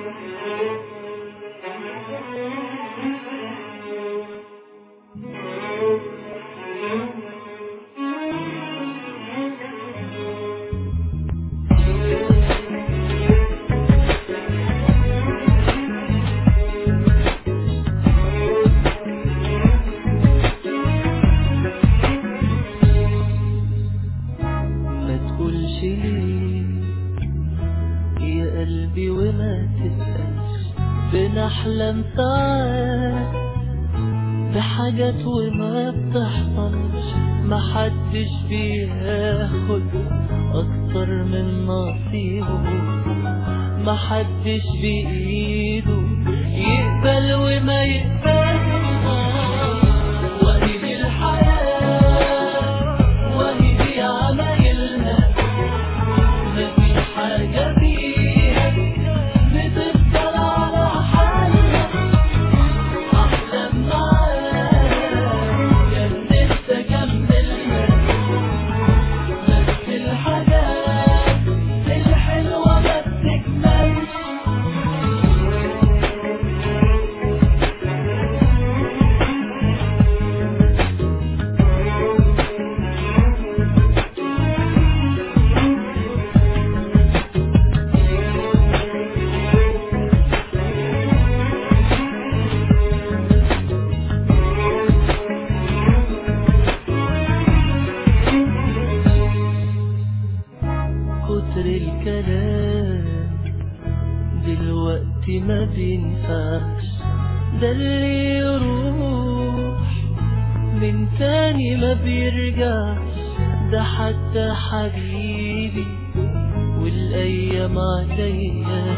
ما تقولش ليه يا قلبي وما تسألش بنحلم ساعات بحاجات وما بتحصلش محدش بياخد أكتر من نصيبه محدش بإيده يقبل وما يقبلش وهي دي الحياة وهي دي عمايلنا مفيش حاجة فيها بتفضل على حالها أحلام معاك كان نفسي أكملها بس الحاجات الحلوة ما بتكملش كتر الكلام دلوقتي ما بينفعش ده اللي يروح من تاني ما بيرجعش ده حتى حبيبي والأيام عليا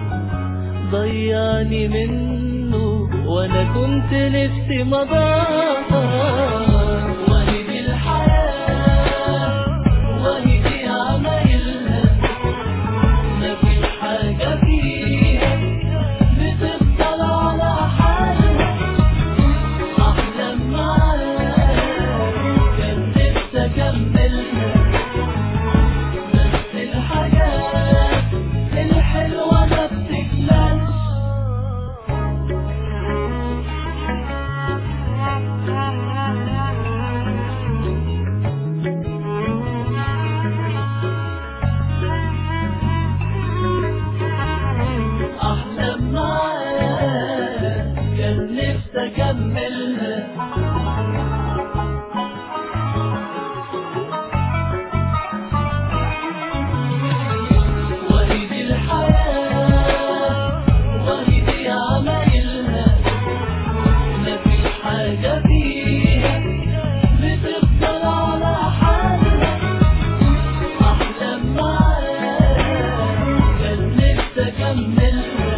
ضيعني منه وانا كنت نفسي مضاعف وهي دي الحياة وهي دي عمايلها مفيش حاجة فيها بتفضل على حالها أحلام معاك كان نفسي أكملها بس الحاجات الحلوة ما بتكملش أحلام معاك كان نفسي أكملها وهي دي الحياة وهي دي عمايلها مفيش حاجة فيها بتفضل على حالها أحلام معاك كان نفسي أكملها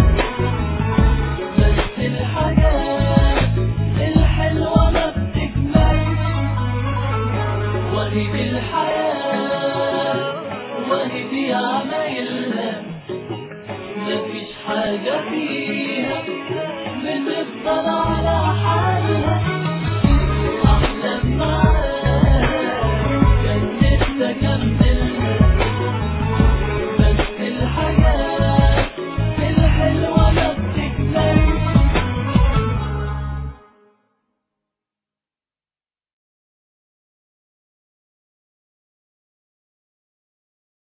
بس الحاجات الحلوة ما بتكملش وهي دي الحياة وهي دي عمايلها مفيش حاجة فيها بتفضل على حالها